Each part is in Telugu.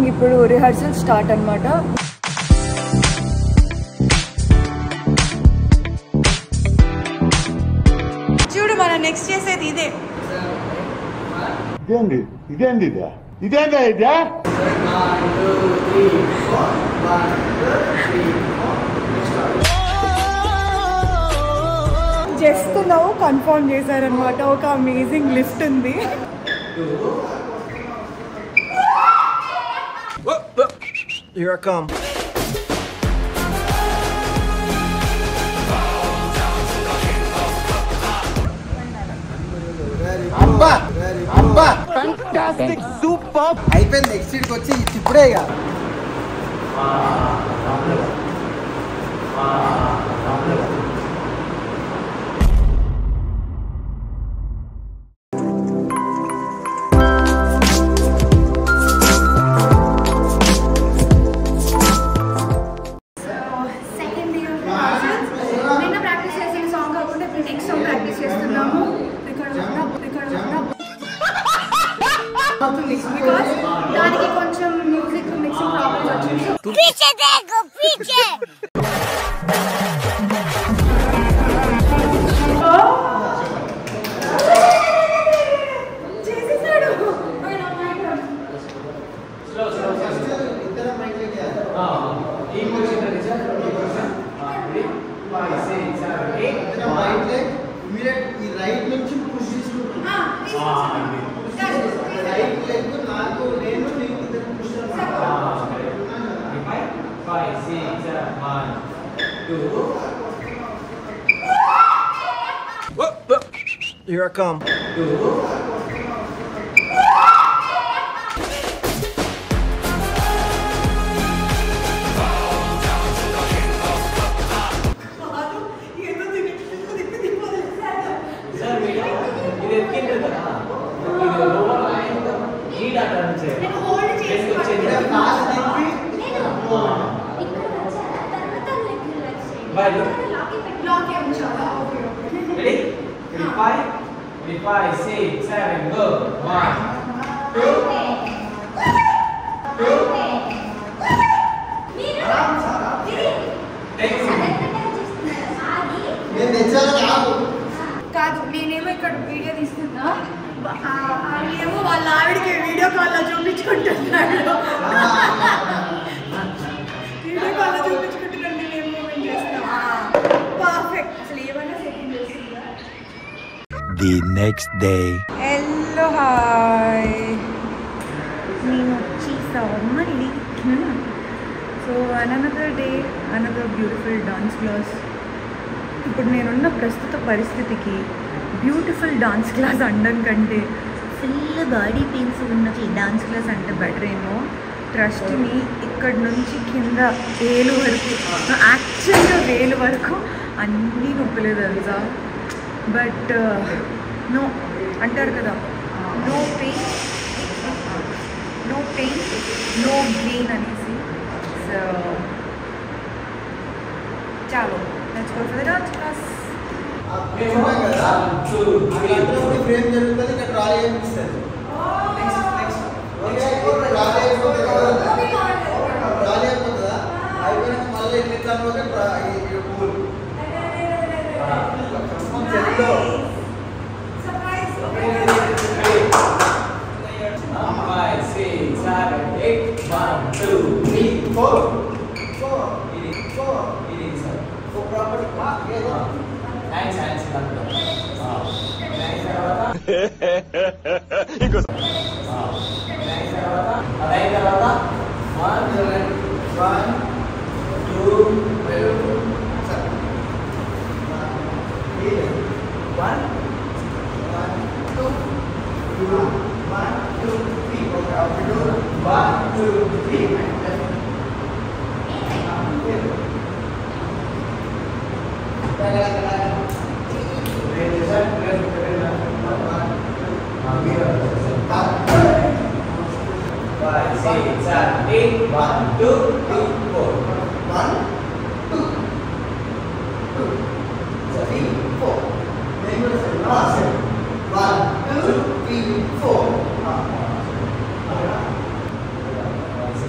ఇప్పుడు రిహర్సల్ స్టార్ట్ అన్నమాట చూడు మనం నెక్స్ట్ చేసేది ఇదే ఇదేంది ఇదేంది ఇదే ఇదేందా ఇదే జస్ట్ నవ్వు కన్ఫర్మ్ చేశారనమాట ఒక అమేజింగ్ లిఫ్ట్ ఉంది Here I come. అబ్బా అబ్బా Super. అయిపోయింది నెక్స్ట్ సీట్కి వచ్చి ఇప్పుడే ఇక సెకండ్ డే ఆఫ్ రిహార్సల్స్ నిన్న ప్రాక్టీస్ చేసిన సాంగ్ కాకుండా ఇప్పుడు నెక్స్ట్ సాంగ్ ప్రాక్టీస్ చేస్తున్నాము ఇక్కడ ఉన్న ఇక్కడ ఉన్న బికాస్ దానికి కొంచెం మ్యూజిక్ మిక్సింగ్ ప్రాబ్లమ్స్ వచ్చింది సో చేసేసాడు ఈ రైట్ నుంచి పుష్ చేసుకుంటున్నా రైట్ లెగ్ నాకు నేను నీకు ఇద్దరు పుష్ Here I come. నేను హోల్డ్ చేసి కాలు తిప్పి లాక్ ఉంచాలా okay okay Ready? Three, five. Three, five, six, seven, go. One, two, take it. నేను తెచ్చాను కాదు కాదు నేనేమో ఇక్కడ వీడియో తీస్తున్నా ఏమో వాళ్ళ ఆవిడకి వీడియో కాల్లో చూపించుకుంటున్నాడు వీడియో కాల్లో చూపించుకుంటున్నాడు నేను మూమెంట్ చేస్తున్నా పర్ఫెక్ట్ అసలు ఏమైనా సెకండ్ చేస్తుందా The next day. Hello hi నేను వచ్చేసాను మళ్ళీ so another day another beautiful dance class ఇప్పుడు నేనున్న ప్రస్తుత పరిస్థితికి బ్యూటిఫుల్ డాన్స్ క్లాస్ అనడం కంటే ఫుల్ బాడీ పెయిన్స్ ఉన్న డాన్స్ క్లాస్ అంటే బెటర్ ఏమో ట్రస్ట్ మీ ఇక్కడ నుంచి కింద వేలు వరకు యాక్చువల్గా వేలు వరకు అన్నీ నొప్పులే తెలుసా బట్ నో అంటారు కదా no pain no pain no gain అనేసి సో చాలు let's go for the dance class చూడాం కదా అక్కడ ఫ్రేమ్ జరుగుతుంది ఇక్కడ ట్రాలీ కనిపిస్తుంది ఓకే ట్రాలీ అయిపోతుంది ట్రాలీ అయిపోతుందా అయిపోయినాక మళ్ళీ ఇట్లా పోతే ట్రా- ఈ- ఈ పూల్ చెల్లో Five, six, seven, eight. One, two, three, four four. Four ఇది ఫోర్ ఇది sir four property hands hands hands తర్వాత హ్యాండ్స్ తర్వాత అదైన తర్వాత one one two one one two three Five, six, seven, eight. One, two, three, four. One, two, three, four.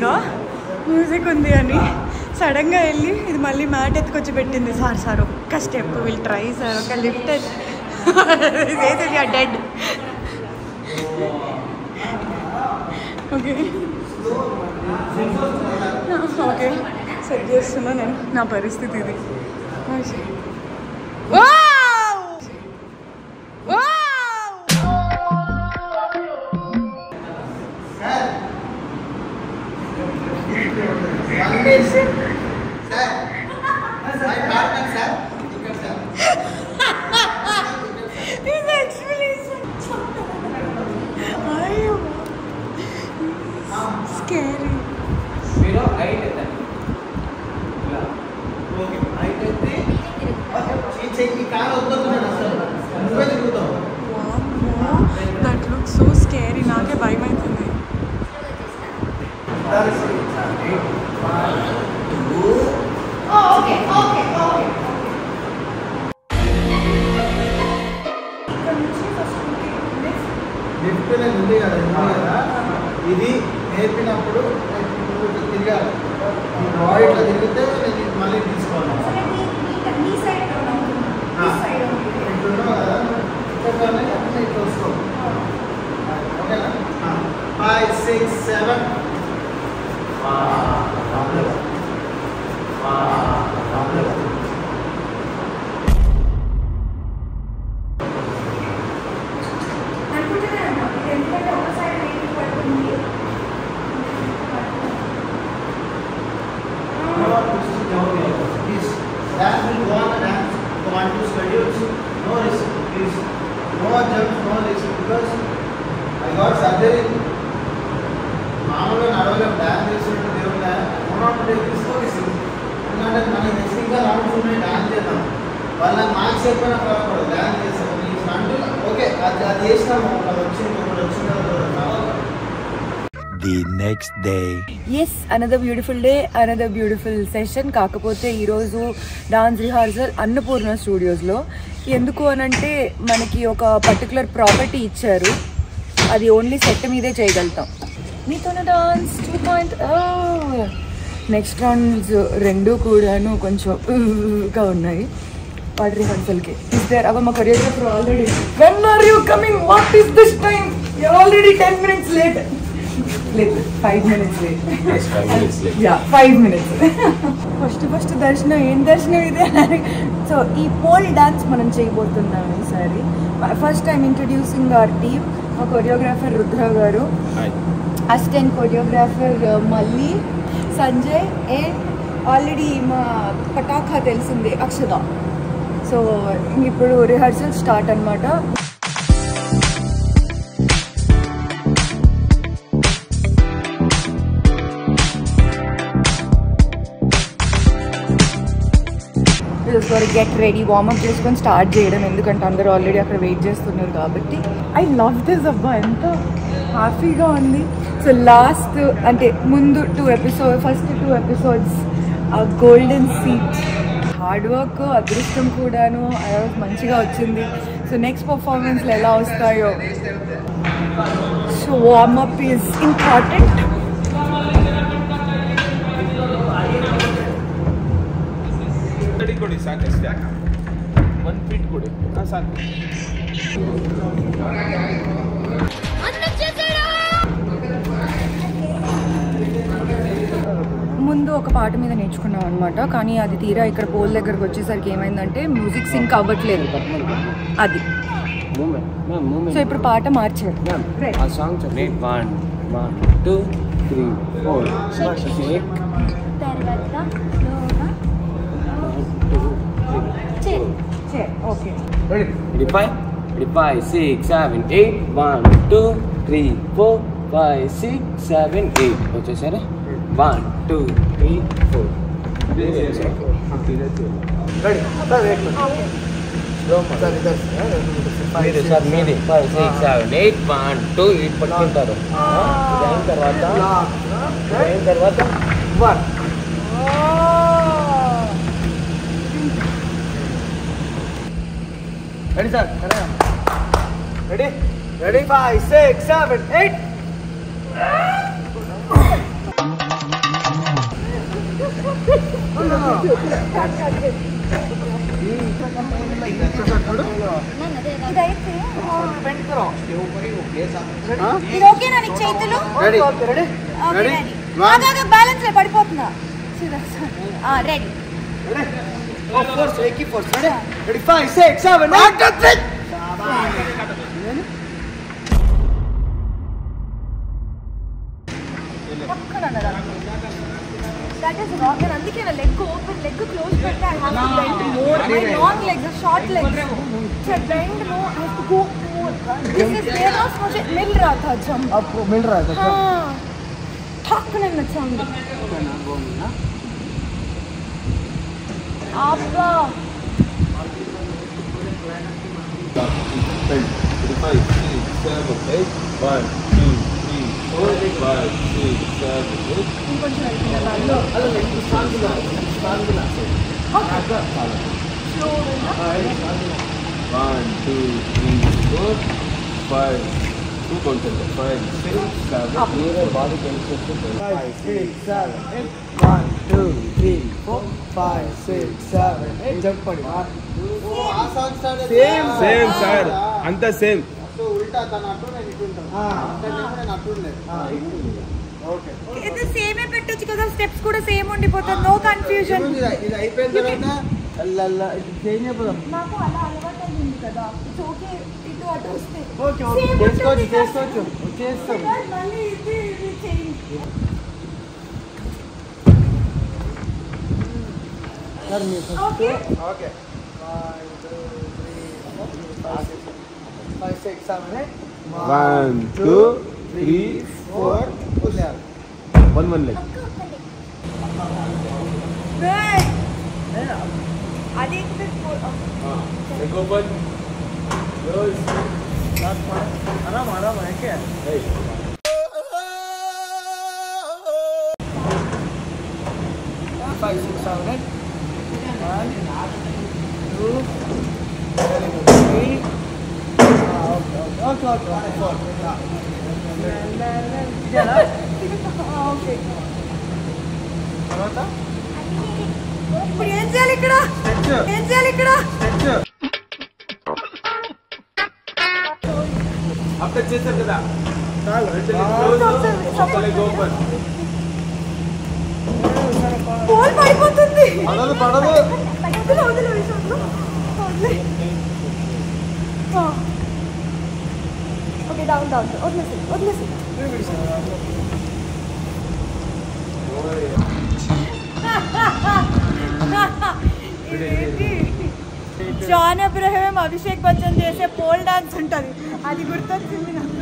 ఇంకా మ్యూజిక్ ఉంది అని సడన్గా వెళ్ళి ఇది మళ్ళీ మ్యాట్ ఎత్తుకొచ్చి పెట్టింది సార్ సార్ ఒక్క స్టెప్ విల్ ట్రై సార్ ఒక లిఫ్ట్ వేసేది ఆ డెడ్ ఓకే ఓకే సెట్ చేస్తున్నా నేను నా పరిస్థితి ఇది Wow! Wow! Sir sir partner sir ఇక్కడ సార్ This explanation. అయ్యో స్కేరీ మీరు హైట్ ఎత్తండి ఇలా ఓకే అయితే ఈ చెయ్యి కాలు వద్దనుకున్నాడు అసలు నువ్వే తిరుగుతావు దట్ లుక్ సో స్కేరీ నాకే భయం అవుతుంది ఓకే ఓకే ఓకే లిఫ్ట్ నేను ఉంది కదా ఉంది కదా ఇది నేర్పినప్పుడు నువ్వు ఇట్లా తిరగాలి ఈ బాడీ ఇట్లా తిరిగితే నేను ఇది మళ్ళీ తీసుకోవాలి నీ సైడ్ నీ సైడ్ ఇట్లున్నావు కదా ఇట్లా ఇట్లా వస్తావు ఓకేనా ఫైవ్ సిక్స్ సెవెన్ అనుకుంటున్నాను ఇది ఎందుకంటే ఒక సైడ్ వెయిట్ పడుతుంది Please, that will go on and dance, go on to schedules, no risk, please. No jumps, no risk, because I got surgery. మామూలుగా నడవలేం డ్యాన్స్ చేస్తుంటే దేవుడు ఉన్నప్పుడు తీసుకోవచ్చు ఎందుకంటే మనకి నెక్స్ట్ ఇంకా రౌండ్స్ ఉన్నాయి డ్యాన్స్ చేద్దాం వాళ్ళకి మార్క్స్ చెప్పినా పర్వాలేదు డ్యాన్స్ చేస్తాం ఈ స్టంట్ ఓకే అది అది చేసినాము అది వచ్చింది ఒకటి వచ్చింది The next day. Yes another beautiful day another beautiful session కాకపోతే ఈరోజు డాన్స్ రిహార్సల్ అన్నపూర్ణ స్టూడియోస్లో ఎందుకు అనంటే మనకి ఒక పర్టికులర్ ప్రాపర్టీ ఇచ్చారు అది ఓన్లీ సెట్ మీదే చేయగలుగుతాం మీతోనే dance two point next rounds రెండు కూడాను కొంచెం గా ఉన్నాయి వాటి రిహార్సల్కి ఇస్ దేర్ అవ మా choreographer already when are you coming what is this time already ten minutes late లేదు five minutes late yeah five minutes first first దర్శనం ఏం దర్శనం ఇదే సో ఈ పోల్ డాన్స్ మనం చేయబోతున్నాం ఈసారి first time introducing our team మా choreographer Rudra garu assistant choreographer Malli Sanjay and already మా పటాఖా తెలిసింది అక్షత సో ఇప్పుడు రిహర్సల్ స్టార్ట్ అన్నమాట గెట్ రెడీ వార్మప్ చేసుకొని స్టార్ట్ చేయడం ఎందుకంటే అందరూ ఆల్రెడీ అక్కడ వెయిట్ చేస్తున్నారు కాబట్టి ఐ లవ్ దిస్ అబ్బా ఎంత హ్యాపీగా ఉంది సో లాస్ట్ అంటే ముందు two episode first two episodes ఆ గోల్డెన్ సీట్ హార్డ్ వర్క్ అదృష్టం కూడాను ఆ రోజు మంచిగా వచ్చింది సో నెక్స్ట్ పర్ఫార్మెన్స్లు ఎలా వస్తాయో సో వార్మప్ ఈజ్ ఇంపార్టెంట్ ಕಡೆ ಕೊಡಿ ಸಾಕಷ್ಟೇ ಒಂದು ಫೀಟ್ ಕೊಡಿ ಹಾಂ ಸಾಕು ముందు ఒక పాట మీద నేర్చుకున్నాం అనమాట కానీ అది తీరా ఇక్కడ పోల్ దగ్గరకు వచ్చేసరికి ఏమైందంటే మ్యూజిక్ సింక్ అవ్వట్లేదు అది సో ఇప్పుడు పాట మార్చారు ఆ సాంగ్ చెప్పండి one one two three four shake తర్వాత స్లోగా okay Ready five, ready five, six, seven, eight, one, two, three, four, five, six, seven, eight. వచ్చేసారా వన్ టూ త్రీ ఫోర్ మీది సార్ మీది five six seven eight one two eight పట్టుకుంటారు ఇది అయిన తర్వాత ఇది అయిన తర్వాత one ready sir ready ready five six seven eight ఇదైతే ఇది ఓకేనా నీకు చేతులు ready okay ready ready One. Balance పడిపోతున్నా రెడీ ఫోర్స్ ఏకి force ready ready five six seven eight పక్కన దట్ ఈస్ రాంగ్ అండ్ అందుకే నా లెగ్ ఓపెన్ లెగ్ క్లోజ్ పెడితే I have to bend more my long legs short legs so bend no I have to go more this is there was मुझे मिल रहा था जंप आपको मिल रहा है हाँ ठक नहीं मचाऊंगी आपका ఇంకొంచెం వెళ్తున్నా One, two, three, four, five. Two counts అంటే five, six, seven, Five, six, seven, eight. One, two, three, four, five, six, seven, eight. Jump పడి. Same. సేమ్ సార్ అంతా సేమ్ ఓకే ఇది సేమే పెట్టొచ్చు కదా స్టెప్స్ కూడా సేమ్ ఉండిపోతుంది నో కన్ఫ్యూజన్ ఇది అయిపోయిన తర్వాత అల్లల్లా ఇది చేంజ్ అయిపోదాం నాకు అలా అలవాటు అయింది కదా ఇట్స్ ఓకే ఇటు అటు వస్తే ఓకే ఓకే Same చేసుకోవచ్చు ఉంటుంది చేసుకోవచ్చు చేస్తాం కదా, మళ్ళీ ఇది ఇది చేంజ్ సార్ మీరు okay okay five six seven eight One, two, three, four వదిలేయాలి వన్ వన్ లెగ్ అది లెగ్ ఓపెన్ క్లోజ్ ఆరాम आराम है क्या five six seven eight one two three okay okay okay four ఇదేనా ఓకే తర్వాత ఇప్పుడు ఏం చేయాలి ఇక్కడ స్ట్రెచ్ ఏం చేయాలి ఇక్కడ స్ట్రెచ్ అక్కడ చేశారు కదా చాలు లెగ్ ఓపెన్ పోల్ పడిపోతుంది పడదు పడదు వదిలే వదిలే విషయంలో వదిలే ఓకే డౌన్ డౌన్ వదిలేసి వదిలేసి జాన్ అబ్రహం అభిషేక్ బచ్చన్ చేసే పోల్ డాన్స్ ఉంటుంది అది గుర్తొచ్చింది నాకు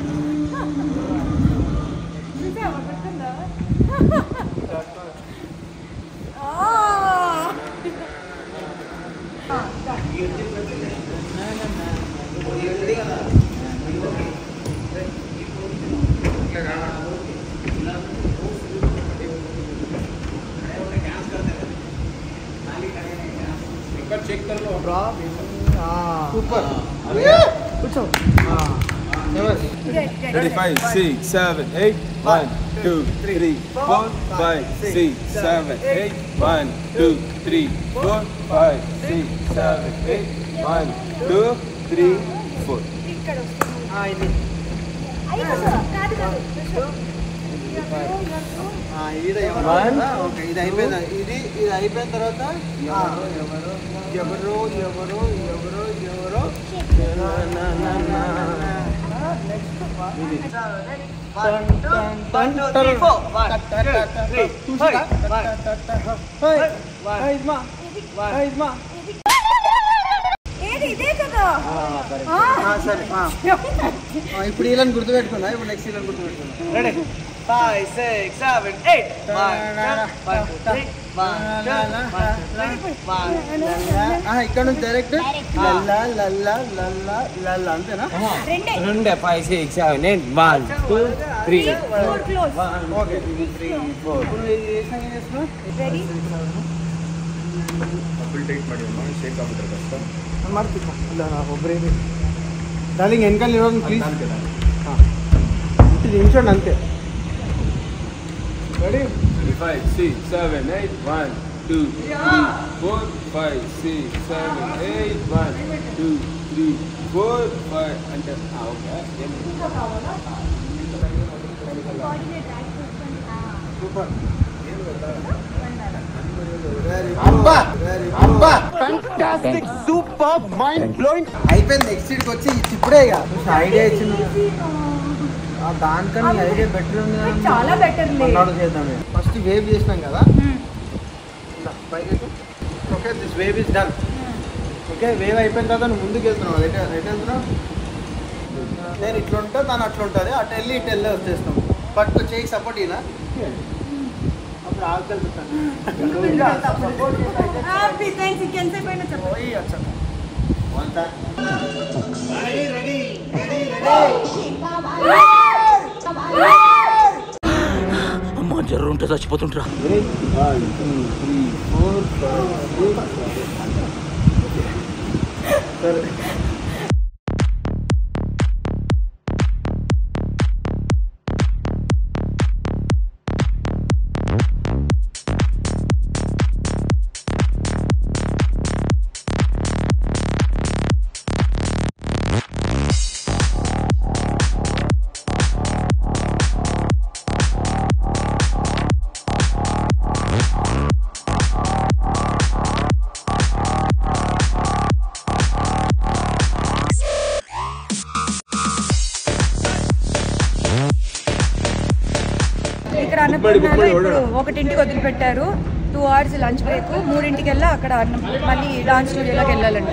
చూసావా గుర్తుందా ఆ. ఇక్కడ చెక్ कर लो సూపర్ కూర్చో Ready, ready. Ready, five, six, seven, eight. One, two, three, four, five, six, seven, eight. One, two, three, four, five, six, seven, eight. One, two, three, four. ఇక్కడ వస్తుంది ఆ, ఇది అయ్యో కాదు కాదు ఆ, ఈడ ఎవరు? ఓకే ఇది అయిపోయింది ఇది ఇది అయిపోయిన తర్వాత ఆ, ఎవరు ఎవరు ఎవరు ఎవరు ఎవరు ఏది ఇదే కదా ఆ. సరే ఆ. ఆ, ఇప్పుడు వీళ్ళని గుర్తుపెట్టుకున్నా ఇప్పుడు నెక్స్ట్ వీళ్ళని గుర్తుపెట్టుకున్నా ready five six seven eight ఇక్కడ నుంచి డైరెక్ట్ లల్లా లల్లా లల్లా లల్లా అంతేనా రెండే రెండే five six seven eight one two three four close okay three four ఇప్పుడు ఏ సంగతి చేస్తున్నావు రెడీ ಡಬಲ್ ಟೈಟ್ ಮಾಡಿ ಅಮ್ಮ ಶೇಕ್ ಆಗ್ಬಿಟ್ರೆ ಕಷ್ಟ ಮಾಡ್ತೀವಿ ಇಲ್ಲ ನಾವು ಒಬ್ಬರೇ ಡಾರ್ಲಿಂಗ್ వెనకాల ఇవ్వండి ప్లీజ్ ఇది నిమిషం అంతే ready five six seven eight one two, three, four, five, six, seven, eight. One, two, three, four, five. అంటే ఆ, ఓకే ఏం సూపర్ అబ్బా అబ్బా Fantastic, super, mind blowing. అయిపోయింది నెక్స్ట్ ఇయర్కి వచ్చి ఇప్పుడే ఇక ఐడియా ఇచ్చింది ఆ దానికన్నా ఈ ఐడియా బెటర్ ఉంది కదా. చాలా బెటర్ మన్నాడు చేద్దాం ఫస్ట్ వేవ్ చేసినాం కదా పైకి okay this wave is done okay wave అయిపోయిన తర్వాత నువ్వు ముందుకు వెళ్తున్నావు ఎటు ఎటు వెళ్తున్నావు నేను ఇట్లా ఉంటా తను అట్లా ఉంటుంది అటు వెళ్ళి ఇటు వెళ్ళి వచ్చేస్తాం పట్టు చేయి సపోర్ట్ ఇలా అప్పుడు ఆగలుగుతాను హ్యాపీ థ్యాంక్స్ ఇంకెంతసేపు అయినా చెప్పు పోయి వచ్చాను అమ్మా జర్రు ఉంటే చచ్చిపోతుంటరా one two three four five six సరే ఇక్కడ అన్నపూర్ణలో ఇప్పుడు ఒకటింటికి వదిలిపెట్టారు టూ అవర్స్ లంచ్ బ్రేక్ మూడింటికి వెళ్ళా అక్కడ అన్నం మళ్ళీ డాన్స్ స్టూడియోలోకి వెళ్ళాలంట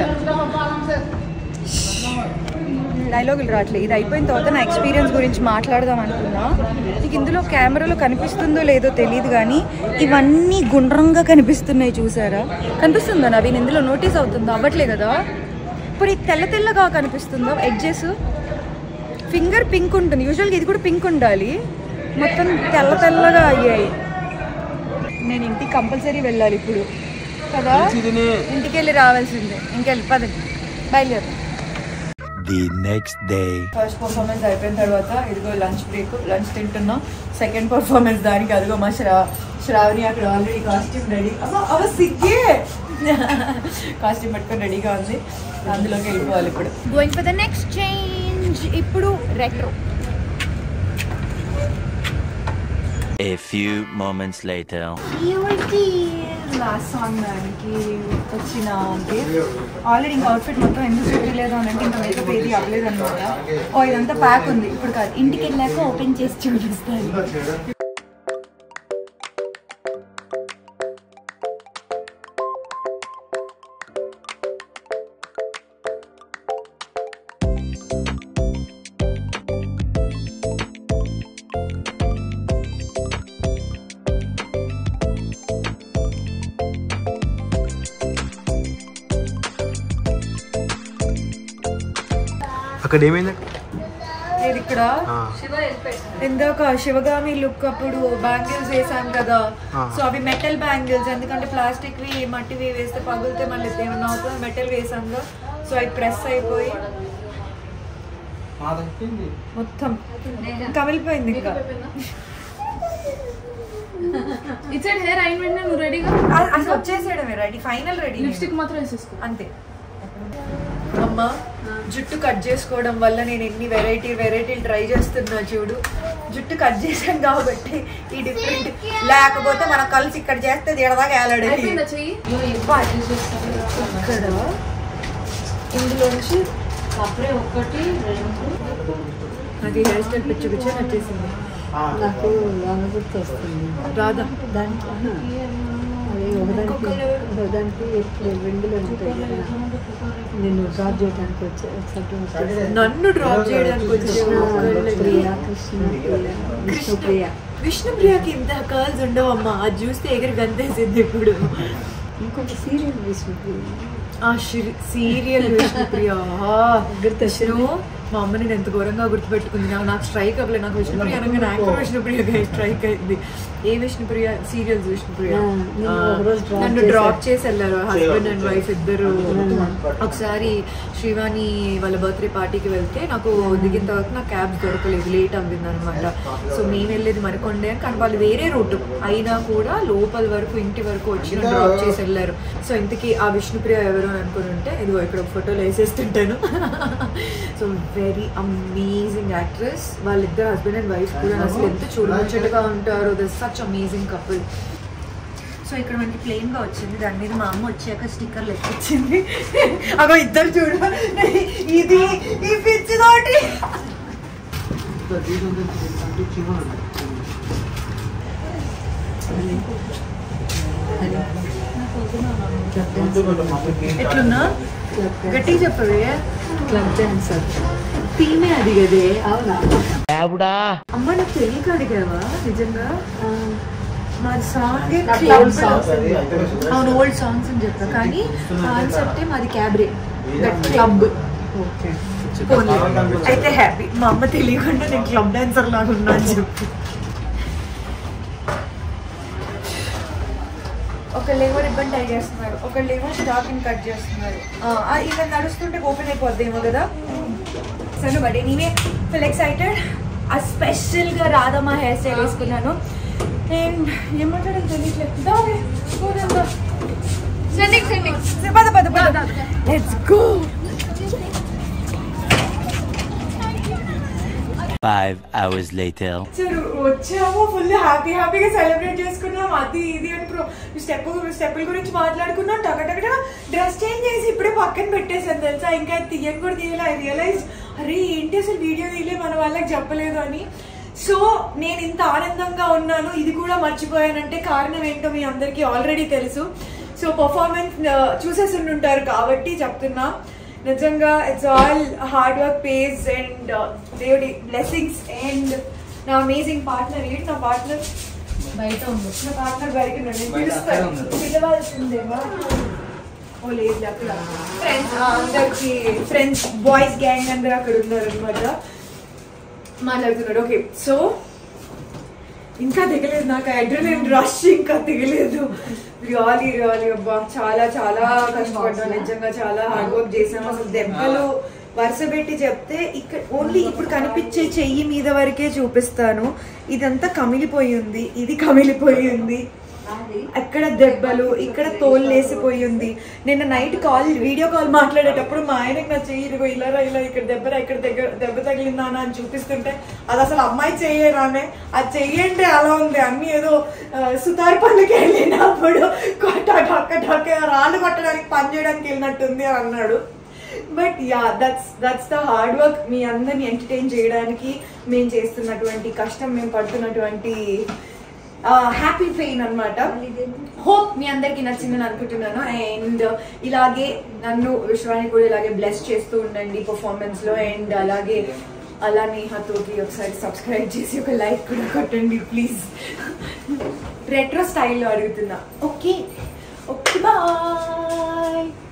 డైలాగులు రావట్లేదు ఇది అయిపోయిన తర్వాత నా ఎక్స్పీరియన్స్ గురించి మాట్లాడదాం అనుకున్నా నీకు ఇందులో కెమెరాలో కనిపిస్తుందో లేదో తెలియదు కానీ ఇవన్నీ గుండ్రంగా కనిపిస్తున్నాయి చూసారా కనిపిస్తుందా నవీన్ ఇందులో నోటీస్ అవుతుందా అవ్వట్లే కదా ఇప్పుడు ఇది తెల్ల తెల్లగా కనిపిస్తుందా ఎడ్జెస్ ఫింగర్ పింక్ ఉంటుంది యూజువల్గా ఇది కూడా పింక్ ఉండాలి మొత్తం తెల్ల తెల్లగా అయ్యాయి నేను ఇంటికి కంపల్సరీ వెళ్ళాలి ఇప్పుడు కదా ఇంటికి వెళ్ళి రావాల్సిందే ఇంకెళ్ళి పదండి బయలుదేరు The next day. First performance అయిపోయిన తర్వాత ఇదిగో లంచ్ బ్రేక్ లంచ్ తింటున్నాం సెకండ్ పర్ఫార్మెన్స్ దానికి అదిగో మా శ్రా శ్రావణి అక్కడ ఆల్రెడీ కాస్ట్యూమ్ రెడీ అవ సిగ్గే కాస్ట్యూమ్ పెట్టుకొని రెడీగా ఉంది అందులోకి వెళ్ళిపోవాలి ఇప్పుడు going for the next change ఇప్పుడు retro A few moments later. లాస్ట్ సాంగ్ దానికి వచ్చిన ఆల్రెడీ ఇంకా అవుట్ఫిట్ మొత్తం ఎందుకు చూపించలేదు అని అంటే ఇంకా మేకప్ ఏది అవ్వలేదు అనమాట ఓ ఇదంతా ప్యాక్ ఉంది ఇప్పుడు కాదు ఇంటికి వెళ్ళాక ఓపెన్ చేసి చూపిస్తాను అక్కడ ఏమైంది ఇది ఇక్కడ ఇందాక శివగామి లుక్ అప్పుడు బ్యాంగిల్స్ వేసాం కదా సో అవి మెటల్ బ్యాంగిల్స్ ఎందుకంటే ప్లాస్టిక్ వి మట్టివి వేస్తే పగిలితే మళ్ళీ ఏమన్నా అవుతుంది మెటల్ వేసాం కదా సో అవి ప్రెస్ అయిపోయి మొత్తం కమిలిపోయింది ఇంకా ఇచ్చాడు హెయిర్ అయిన వెంటనే నువ్వు రెడీగా అ- అసలు వచ్చేసేయడమే రెడీ ఫైనల్ రెడీ లిప్స్టిక్ మాత్రం వేసేసుకో అంతే అమ్మ జుట్టు కట్ చేసుకోవడం వల్ల నేను ఎన్ని వెరైటీ వెరైటీలు ట్రై చేస్తున్నా చూడు జుట్టు కట్ చేశాను కాబట్టి ఈ డిఫరెంట్ లేకపోతే మనం కలిసి ఇక్కడ చేస్తే దీడదాకా ఏలాడే అయిపోయిందా చెయ్యి ఇక్కడ ఇందులోంచి అప్పుడే ఒకటి రెండు నాకు ఈ హెయిర్ స్టైల్ పిచ్చి పిచ్చి నచ్చేసింది నాకు లాంగ్ గుర్తు వస్తుంది రాదా దానికి అది ఒకదానికి ఒకదానికి ఇప్పుడు వెండిలో ఉంటాయి కదా. నేను డ్రాప్ చేయడానికి వచ్చే ఒకసారి నన్ను డ్రాప్ చేయడానికి వచ్చే కృష్ణ ప్రియ కృష్ణ ప్రియ విష్ణు ప్రియ విష్ణుప్రియకి ఇంత కర్ల్స్ ఉండవమ్మా అది చూస్తే ఎగిరి గంతేసింది ఇప్పుడు ఇంకొక సీరియల్ విష్ణు ప్రియ ఆ సీరియల్ విష్ణుప్రియ గుర్తొచ్చింది. విష్ణు మా అమ్మ నేను ఎంత ఘోరంగా గుర్తుపెట్టుకుంది నాకు నాకు స్ట్రైక్ అవ్వలేదు నాకు విష్ణుప్రియ అనగా యాంకర్ విష్ణుప్రియ స్ట్రైక్ అయింది ఏ విష్ణుప్రియ సీరియల్స్ విష్ణుప్రియ ఆ, నేను ఆ, ఒకరోజు drop నన్ను చేశారు. డ్రాప్ చేసి వెళ్ళారు హస్బెండ్ అండ్ వైఫ్ ఇద్దరు ఒకసారి శ్రీవాణి వాళ్ళ బర్త్డే పార్టీకి వెళ్తే నాకు దిగిన తర్వాత నాకు క్యాబ్ దొరకలేదు లేట్ అవ్వింది అనమాట సో మేము వెళ్ళేది మరికొండే కానీ వాళ్ళు వేరే రూట్ అయినా కూడా లోపల వరకు ఇంటి వరకు వచ్చి నన్ను డ్రాప్ చేసి వెళ్ళారు సో ఇంతకీ ఆ విష్ణుప్రియ ఎవరు అని అనుకుని ఉంటే ఇదిగో ఇక్కడ ఫోటోలు వేసేస్తుంటాను సో వెరీ అమేజింగ్ యాక్ట్రెస్ వాళ్ళిద్దరు హస్బెండ్ అండ్ వైఫ్ కూడా అసలు ఎంత చూడముచ్చటగా ఉంటారు the such amazing couple so ఇక్కడ మనకి ప్లెయిన్ గా వచ్చింది దాని మీద మా అమ్మ వచ్చాక స్టిక్కర్లు ఎక్కించింది అగో ఇద్దరు చూడ ఇది ఈ పిచ్చి తోటి ఎట్లున్నా గట్టి చెప్పవే క్లబ్ డాన్సర్ థీమే అది కదే అవునా అమ్మ నాకు తెలియక అడిగావా నిజంగా ఆ, మా సాంగ్ నాకు old songs అని అవును ఓల్డ్ సాంగ్స్ అని చెప్పా కానీ కాన్సెప్టే మాది క్యాబ్రే క్లబ్ ఓకే అయితే హ్యాపీ మా అమ్మ తెలియకుండా నేను క్లబ్ డాన్సర్ లాగా ఉన్నా అని చెప్పి ఒకళ్ళేమో రిబ్బన్ టై చేస్తున్నారు ఒకళ్ళేమో స్టాకింగ్ కట్ చేస్తున్నారు ఆ, ఇలా నడుస్తుంటే ఓపెన్ అయిపోద్దేమో కదా సరే బట్ నీవే ఫుల్ ఎక్సైటెడ్ ఆ స్పెషల్గా రాధమ్మ హెయిర్ స్టైల్ వేసుకున్నాను అండ్ ఏమంటాడో తెలియట్లేదు దావే పోదాం సెండింగ్ సెండింగ్ పద పద పద let's go Five hours later. సరే వచ్చాము ఫుల్ హ్యాపీ హ్యాపీగా సెలబ్రేట్ చేసుకున్నాం అది ఇది అని ప్రో స్టెప్ స్టెప్పుల గురించి మాట్లాడుకున్నాం టక టక డ్రెస్ చేంజ్ చేసి ఇప్పుడే పక్కన పెట్టేసాను తెలుసా ఇంకా తీయని కూడా తీయాలి ఐ రియలైజ్ అరే ఏంటి అసలు వీడియో తీయలే మన వాళ్ళకి చెప్పలేదు అని సో నేను ఇంత ఆనందంగా ఉన్నాను ఇది కూడా మర్చిపోయానంటే కారణం ఏంటో మీ అందరికీ ఆల్రెడీ తెలుసు సో పర్ఫార్మెన్స్ చూసేసి ఉంటారు కాబట్టి చెప్తున్నా నిజంగా it's all hard work pays and దేవుడి బ్లెస్సింగ్స్ అండ్ నా అమేజింగ్ పార్ట్నర్ ఏంటి నా పార్ట్నర్ బయట ఉంది నా పార్ట్నర్ బయట ఉన్నాడు. నేను పిలుస్తాను పిలవాల్సిందేమా ఓ లేదు అక్కడ ఫ్రెండ్స్ అందరికి ఫ్రెండ్స్ బాయ్స్ గ్యాంగ్ అందరు అక్కడ ఉన్నారు అనమాట మాట్లాడుతున్నాడు ఓకే సో ఇంకా దిగలేదు నాకు అడ్రినల్ రష్ ఇంకా దిగలేదు రియాలీ రియాలీ అబ్బా చాలా చాలా కష్టపడ్డాను నిజంగా చాలా హార్డ్ వర్క్ చేసాను అసలు దెబ్బలు వరుస పెట్టి చెప్తే ఇక్కడ ఓన్లీ ఇప్పుడు కనిపించే చెయ్యి మీద వరకే చూపిస్తాను ఇదంతా కమిలిపోయి ఉంది ఇది కమిలిపోయి ఉంది అక్కడ దెబ్బలు ఇక్కడ తోలు లేసిపోయి ఉంది నిన్న నైట్ కాల్ వీడియో కాల్ మాట్లాడేటప్పుడు మా ఆయనకి నా చెయ్యి ఇదిగో ఇలా రా, ఇలా ఇక్కడ దెబ్బ రా, ఇక్కడ దగ్గర దెబ్బ తగిలిందా అని చూపిస్తుంటే అది అసలు అమ్మాయి చెయ్యరానే అది చెయ్యంటే అలా ఉంది అన్ని ఏదో ఆ, సుతార్ పనులకి వెళ్ళినప్పుడు కొట్ట టక్క టక్క రాళ్ళు కొట్టడానికి పని చేయడానికి వెళ్ళినట్టుంది అని అన్నాడు but yeah that's that's the hard work మీ అందరిని ఎంటర్టైన్ చేయడానికి మేము చేస్తున్నటువంటి కష్టం మేము పడుతున్నటువంటి హ్యాపీ పెయిన్ అన్నమాట హోప్ మీ అందరికి నచ్చిందని అనుకుంటున్నాను అండ్ ఇలాగే నన్ను విశ్వాన్ని కూడా ఇలాగే బ్లెస్ చేస్తూ ఉండండి పర్ఫార్మెన్స్ లో అండ్ అలాగే అలా నేహతోటి ఒకసారి సబ్స్క్రైబ్ చేసి ఒక లైక్ కూడా కొట్టండి ప్లీజ్ రెట్రో స్టైల్లో అడుగుతున్నా ఓకే ఓకే బాయ్